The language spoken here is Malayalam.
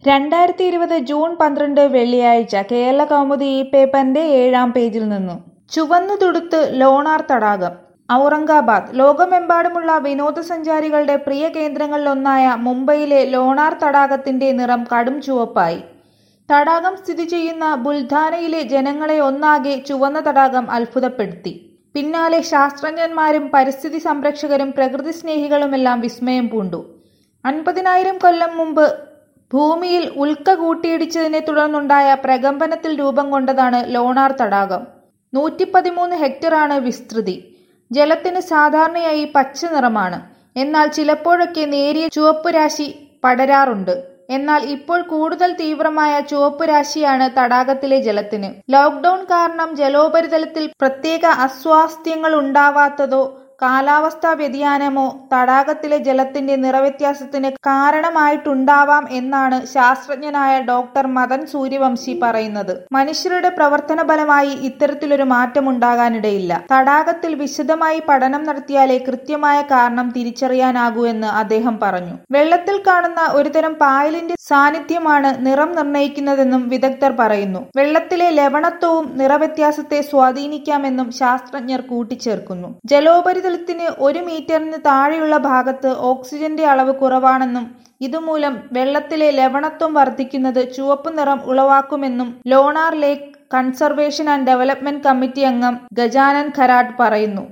രണ്ടായിരത്തി ഇരുപത് ജൂൺ പന്ത്രണ്ട് വെള്ളിയാഴ്ച കേരള കൗമുദി ഈ പേപ്പറിന്റെ ഏഴാം പേജിൽ നിന്നു ചുവന്നു തുടുത്ത് ലോണാർ തടാകം ഔറംഗാബാദ് ലോകമെമ്പാടുമുള്ള വിനോദസഞ്ചാരികളുടെ പ്രിയ കേന്ദ്രങ്ങളിലൊന്നായ മുംബൈയിലെ ലോണാർ തടാകത്തിന്റെ നിറം കടും ചുവപ്പായി തടാകം സ്ഥിതി ചെയ്യുന്ന ബുൽധാനയിലെ ജനങ്ങളെ ഒന്നാകെ ചുവന്ന തടാകം അത്ഭുതപ്പെടുത്തി പിന്നാലെ ശാസ്ത്രജ്ഞന്മാരും പരിസ്ഥിതി സംരക്ഷകരും പ്രകൃതി സ്നേഹികളുമെല്ലാം വിസ്മയം പൂണ്ടു അൻപതിനായിരം കൊല്ലം മുമ്പ് ഭൂമിയിൽ ഉൽക്ക കൂട്ടിയിടിച്ചതിനെ തുടർന്നുണ്ടായ പ്രകമ്പനത്തിൽ രൂപം കൊണ്ടതാണ് ലോണാർ തടാകം നൂറ്റി പതിമൂന്ന് ഹെക്ടറാണ് വിസ്തൃതി ജലത്തിന് സാധാരണയായി പച്ച നിറമാണ് എന്നാൽ ചിലപ്പോഴൊക്കെ നേരിയ ചുവപ്പ് രാശി പടരാറുണ്ട് എന്നാൽ ഇപ്പോൾ കൂടുതൽ തീവ്രമായ ചുവപ്പ് രാശിയാണ് തടാകത്തിലെ ജലത്തിന് ലോക്ക്ഡൌൺ കാരണം ജലോപരിതലത്തിൽ പ്രത്യേക അസ്വാസ്ഥ്യങ്ങൾ ഉണ്ടാവാത്തതോ കാലാവസ്ഥാ വ്യതിയാനമോ തടാകത്തിലെ ജലത്തിന്റെ നിറവ്യത്യാസത്തിന് കാരണമായിട്ടുണ്ടാവാം എന്നാണ് ശാസ്ത്രജ്ഞനായ ഡോക്ടർ മദൻ സൂര്യവംശി പറയുന്നത് മനുഷ്യരുടെ പ്രവർത്തന ഫലമായി ഇത്തരത്തിലൊരു മാറ്റമുണ്ടാകാനിടയില്ല തടാകത്തിൽ വിശദമായി പഠനം നടത്തിയാലേ കൃത്യമായ കാരണം തിരിച്ചറിയാനാകൂ എന്ന് അദ്ദേഹം പറഞ്ഞു വെള്ളത്തിൽ കാണുന്ന ഒരുതരം പായലിന്റെ സാന്നിധ്യമാണ് നിറം നിർണ്ണയിക്കുന്നതെന്നും വിദഗ്ധർ പറയുന്നു വെള്ളത്തിലെ ലവണത്വവും നിറവ്യത്യാസത്തെ സ്വാധീനിക്കാമെന്നും ശാസ്ത്രജ്ഞർ കൂട്ടിച്ചേർക്കുന്നു ജലോപരിതല ജലത്തിന് ഒരു മീറ്ററിന് താഴെയുള്ള ഭാഗത്ത് ഓക്സിജന്റെ അളവ് കുറവാണെന്നും ഇതുമൂലം വെള്ളത്തിലെ ലവണത്വം വർദ്ധിക്കുന്നത് ചുവപ്പ് നിറം ഉളവാക്കുമെന്നും Lonar lake conservation and development committee അംഗം ഗജാനൻ ഖരാട്ട് പറയുന്നു